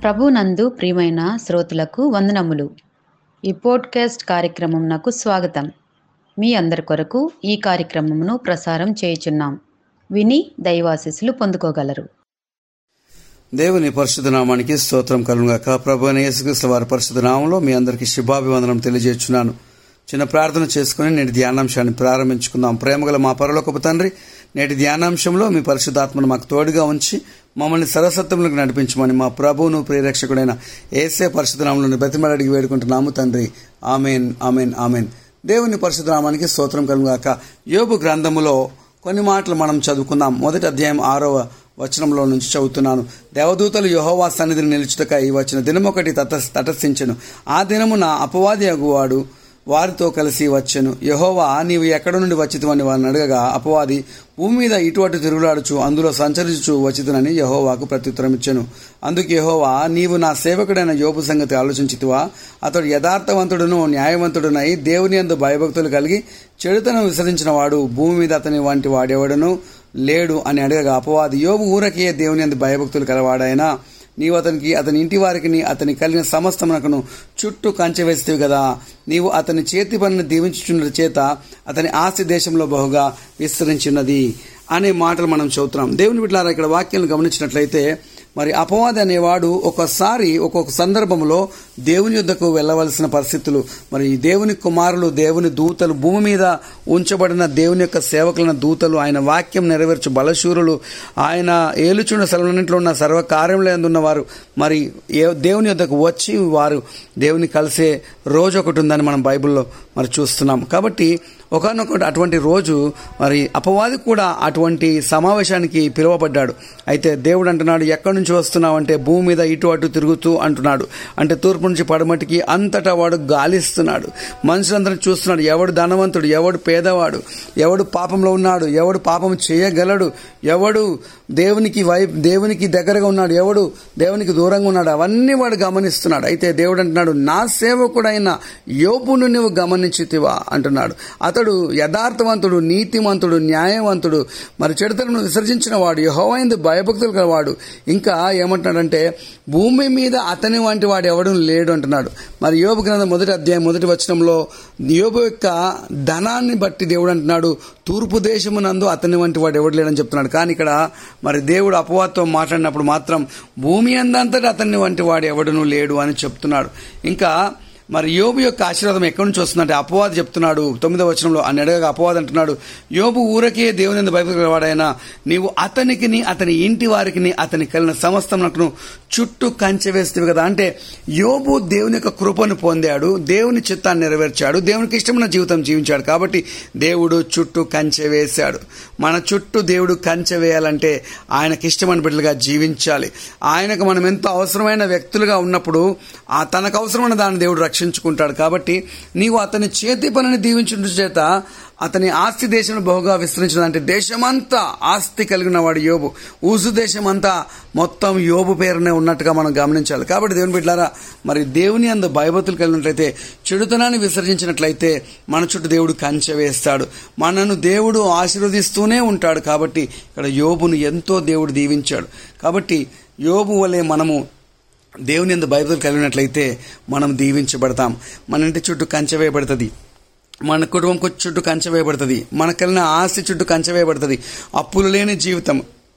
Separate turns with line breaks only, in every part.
ప్రభునందు ప్రియమైన శ్రోతలకు వందనములు ఈ పోడ్కాస్ట్ కార్యక్రమం నాకు స్వాగతం మీ అందరి కొరకు ఈ కార్యక్రమమును ప్రసారం చేయుచున్నాం విని దైవాశీస్సులు పొందుకోగలరు
దేవుని పరిశుద్ధ నామానికి స్తోత్రం కలుగాక ప్రభు అయిన యేసుక్రీస్తు వారి పరిశుద్ధ నామంలో మీ అందరికీ శుభాభివందనం తెలియజేస్తున్నాను చిన్న ప్రార్థన చేసుకుని నేటి ధ్యానాంశాన్ని ప్రారంభించుకుందాం ప్రేమగల మా పరలోకపు తండ్రి నేటి ధ్యానాంశంలో మీ పరిశుద్ధాత్మను మాకు తోడుగా ఉంచి మమ్మల్ని సరసత్వంలోకి నడిపించమని మా ప్రభువును ప్రియరక్షకుడైన ఏసే పరిశుద్ధనామంలో బతిమలు అడిగి వేడుకుంటున్నాము తండ్రి ఆమెన్ ఆమెన్ ఆమెన్ దేవుని పరిశుద్ధనామానికి స్తోత్రం కలుగాక యోబు గ్రంథములో కొన్ని మాటలు మనం చదువుకుందాం మొదటి అధ్యాయం ఆరవ వచనంలో నుంచి చదువుతున్నాను దేవదూతలు యహోవా సన్నిధిని నిలుచుటకై వచ్చిన దినమొకటి తట తటస్థించెను ఆ దినమున అపవాది అగువాడు వారితో కలిసి వచ్చెను యహోవా నీవు ఎక్కడ నుండి వచ్చితువని వారిని అడగగా అపవాది భూమి మీద ఇటు అటు తిరుగులాడుచు అందులో సంచరించు వచ్చితునని యహోవాకు ప్రత్యుత్తరం ఇచ్చెను అందుకు యహోవా నీవు నా సేవకుడైన యోపు సంగతి ఆలోచించితివా అతడు యథార్థవంతుడును న్యాయవంతుడునై దేవుని అందు భయభక్తులు కలిగి చెడుతను విసరించిన వాడు భూమి మీద అతని వంటి వాడెవడను లేడు అని అడగగా అపవాది యోబు ఊరకే దేవుని అందు భయభక్తులు కలవాడైనా నీవు అతనికి అతని ఇంటి వారికి అతని కలిగిన సమస్తమునకును చుట్టూ కంచె వేస్తేవి కదా నీవు అతని చేతి పనిని దీవించుచున్న చేత అతని ఆస్తి దేశంలో బహుగా విస్తరించినది అనే మాటలు మనం చదువుతున్నాం దేవుని బిడ్డారా ఇక్కడ వాక్యాలను గమనించినట్లయితే మరి అపవాది అనేవాడు ఒకసారి ఒక్కొక్క సందర్భంలో దేవుని యుద్ధకు వెళ్ళవలసిన పరిస్థితులు మరి దేవుని కుమారులు దేవుని దూతలు భూమి మీద ఉంచబడిన దేవుని యొక్క సేవకులైన దూతలు ఆయన వాక్యం నెరవేర్చు బలశూరులు ఆయన ఏలుచున్న స్థలంలో ఉన్న సర్వకార్యంలో ఉన్న వారు మరి దేవుని యొద్దకు వచ్చి వారు దేవుని కలిసే రోజు ఒకటి ఉందని మనం బైబిల్లో మరి చూస్తున్నాం కాబట్టి ఒకనొకటి అటువంటి రోజు మరి అపవాది కూడా అటువంటి సమావేశానికి పిలువబడ్డాడు అయితే దేవుడు అంటున్నాడు ఎక్కడి నుంచి వస్తున్నావు అంటే భూమి మీద ఇటు అటు తిరుగుతూ అంటున్నాడు అంటే తూర్పు నుంచి పడమటికి అంతటా వాడు గాలిస్తున్నాడు మనుషులందరినీ చూస్తున్నాడు ఎవడు ధనవంతుడు ఎవడు పేదవాడు ఎవడు పాపంలో ఉన్నాడు ఎవడు పాపం చేయగలడు ఎవడు దేవునికి వై దేవునికి దగ్గరగా ఉన్నాడు ఎవడు దేవునికి దూరంగా ఉన్నాడు అవన్నీ వాడు గమనిస్తున్నాడు అయితే దేవుడు అంటున్నాడు నా సేవకుడైన యోపును నువ్వు గమనించితివా అంటున్నాడు అతడు యథార్థవంతుడు నీతిమంతుడు న్యాయవంతుడు మరి చెడుతలను విసర్జించిన వాడు యహోవైంది భయభక్తులు గలవాడు ఇంకా ఏమంటున్నాడంటే భూమి మీద అతని వంటి వాడు ఎవడు లేడు అంటున్నాడు మరి యోబు గ్రంథం మొదటి అధ్యాయం మొదటి వచనంలో యోబు యొక్క ధనాన్ని బట్టి దేవుడు అంటున్నాడు తూర్పు దేశమునందు అతని వంటి వాడు ఎవడు లేడని చెప్తున్నాడు కానీ ఇక్కడ మరి దేవుడు అపవాదతో మాట్లాడినప్పుడు మాత్రం భూమి అందంతటా అతన్ని వంటి వాడు ఎవడును లేడు అని చెప్తున్నాడు ఇంకా మరి యోబు యొక్క ఆశీర్వాదం ఎక్కడి నుంచి వస్తుందంటే అపవాది చెప్తున్నాడు తొమ్మిదవ వచనంలో అని అడగగా అపవాది అంటున్నాడు యోబు ఊరకే దేవుని భయపడవాడైనా నీవు అతనికిని అతని ఇంటి వారికి అతని కలిగిన సమస్తమునకును చుట్టూ కంచె వేస్తుంది కదా అంటే యోబు దేవుని యొక్క కృపను పొందాడు దేవుని చిత్తాన్ని నెరవేర్చాడు దేవునికి ఇష్టమైన జీవితం జీవించాడు కాబట్టి దేవుడు చుట్టూ కంచె వేశాడు మన చుట్టూ దేవుడు కంచె వేయాలంటే ఆయనకి ఇష్టమైన బిడ్డలుగా జీవించాలి ఆయనకు మనం ఎంతో అవసరమైన వ్యక్తులుగా ఉన్నప్పుడు ఆ తనకు అవసరమైన దాన్ని దేవుడు రక్షించుకుంటాడు కాబట్టి నీవు అతని చేతి పనిని దీవించడం చేత అతని ఆస్తి దేశంలో బహుగా విస్తరించిన అంటే దేశమంతా ఆస్తి కలిగిన వాడు యోబు ఊసు దేశమంతా మొత్తం యోబు పేరునే ఉన్నట్టుగా మనం గమనించాలి కాబట్టి దేవుని బిడ్డారా మరి దేవుని అందు భయభతులు కలిగినట్లయితే చెడుతనాన్ని విసర్జించినట్లయితే మన చుట్టూ దేవుడు కంచె వేస్తాడు మనను దేవుడు ఆశీర్వదిస్తూనే ఉంటాడు కాబట్టి ఇక్కడ యోబును ఎంతో దేవుడు దీవించాడు కాబట్టి యోబు వలె మనము దేవుని ఎందు బైబిల్ కలిగినట్లయితే మనం దీవించబడతాం మన ఇంటి చుట్టూ కంచె వేయబడుతుంది మన కుటుంబం చుట్టూ కంచె వేయబడుతుంది మన కలిగిన ఆస్తి చుట్టూ కంచె వేయబడుతుంది అప్పులు లేని జీవితం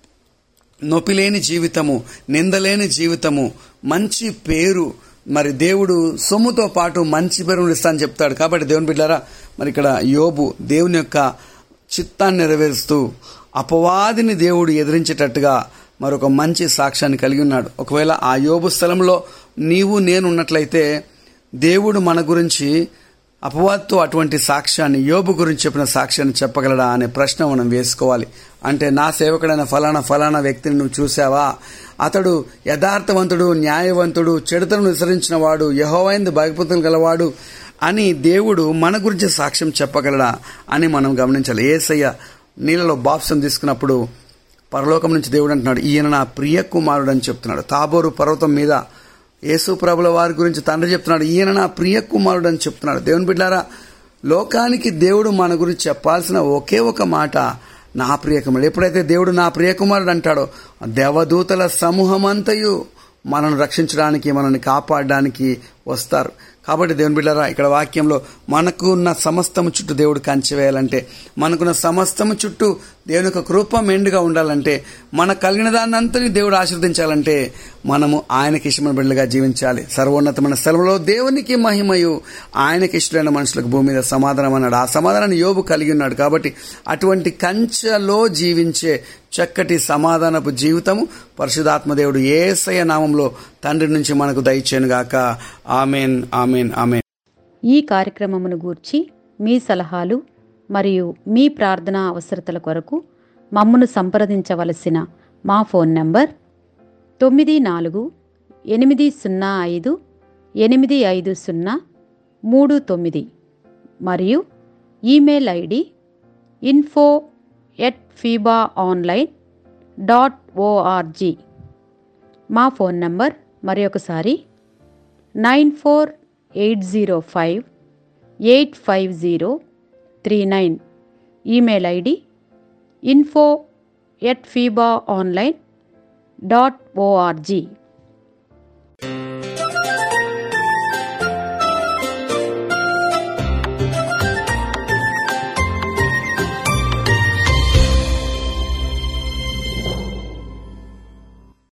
నొప్పి లేని జీవితము నిందలేని జీవితము మంచి పేరు మరి దేవుడు సొమ్ముతో పాటు మంచి పేరు ఇస్తా అని చెప్తాడు కాబట్టి దేవుని బిడ్డారా మరి ఇక్కడ యోబు దేవుని యొక్క చిత్తాన్ని నెరవేరుస్తూ అపవాదిని దేవుడు ఎదిరించేటట్టుగా మరొక మంచి సాక్ష్యాన్ని కలిగి ఉన్నాడు ఒకవేళ ఆ యోబు స్థలంలో నీవు నేను ఉన్నట్లయితే దేవుడు మన గురించి అపవాద్తో అటువంటి సాక్ష్యాన్ని యోబు గురించి చెప్పిన సాక్ష్యాన్ని చెప్పగలడా అనే ప్రశ్న మనం వేసుకోవాలి అంటే నా సేవకుడైన ఫలానా ఫలానా వ్యక్తిని నువ్వు చూసావా అతడు యథార్థవంతుడు న్యాయవంతుడు చెడుతను విసరించిన వాడు యహోవైంది భయపతులు గలవాడు అని దేవుడు మన గురించి సాక్ష్యం చెప్పగలడా అని మనం గమనించాలి ఏసయ్య నీళ్ళలో బాప్సం తీసుకున్నప్పుడు పరలోకం నుంచి దేవుడు అంటున్నాడు ఈయన నా ప్రియ కుమారుడు అని చెప్తున్నాడు తాబోరు పర్వతం మీద యేసు ప్రభుల వారి గురించి తండ్రి చెప్తున్నాడు ఈయన నా ప్రియ కుమారుడు అని చెప్తున్నాడు దేవుని బిడ్డారా లోకానికి దేవుడు మన గురించి చెప్పాల్సిన ఒకే ఒక మాట నా ప్రియకుమారుడు ఎప్పుడైతే దేవుడు నా ప్రియకుమారుడు అంటాడో దేవదూతల సమూహమంతయు మనల్ని రక్షించడానికి మనల్ని కాపాడడానికి వస్తారు కాబట్టి దేవుని బిడ్డారా ఇక్కడ వాక్యంలో మనకున్న సమస్తము చుట్టూ దేవుడు కంచి వేయాలంటే మనకున్న సమస్తము చుట్టూ దేవుని యొక్క కృప మెండుగా ఉండాలంటే మన కలిగిన దాన్ని అంతని దేవుడు ఆశీర్వదించాలంటే మనము ఆయనకి ఇష్టమైన బిడ్డలుగా జీవించాలి సర్వోన్నతమైన స్థలంలో దేవునికి మహిమయు ఆయనకి ఇష్టమైన మనుషులకు భూమి మీద సమాధానం అన్నాడు ఆ సమాధానాన్ని యోబు కలిగి ఉన్నాడు కాబట్టి అటువంటి కంచెలో జీవించే చక్కటి సమాధానపు జీవితము పరిశుధాత్మదేవుడు ఏసయ నామంలో తండ్రి నుంచి మనకు దయచేనుగాక ఆమెన్ ఆమెన్ ఆమెన్
ఈ కార్యక్రమమును గూర్చి మీ సలహాలు మరియు మీ ప్రార్థనా అవసరతల కొరకు మమ్మను సంప్రదించవలసిన మా ఫోన్ నంబర్ తొమ్మిది నాలుగు ఎనిమిది సున్నా ఐదు ఎనిమిది ఐదు సున్నా మూడు తొమ్మిది మరియు email ID info at FIBA online dot O R G మా ఫోన్ నంబర్ మరి ఒకసారి nine four eight zero five eight five zero three nine email ID info at FIBA online dot ORG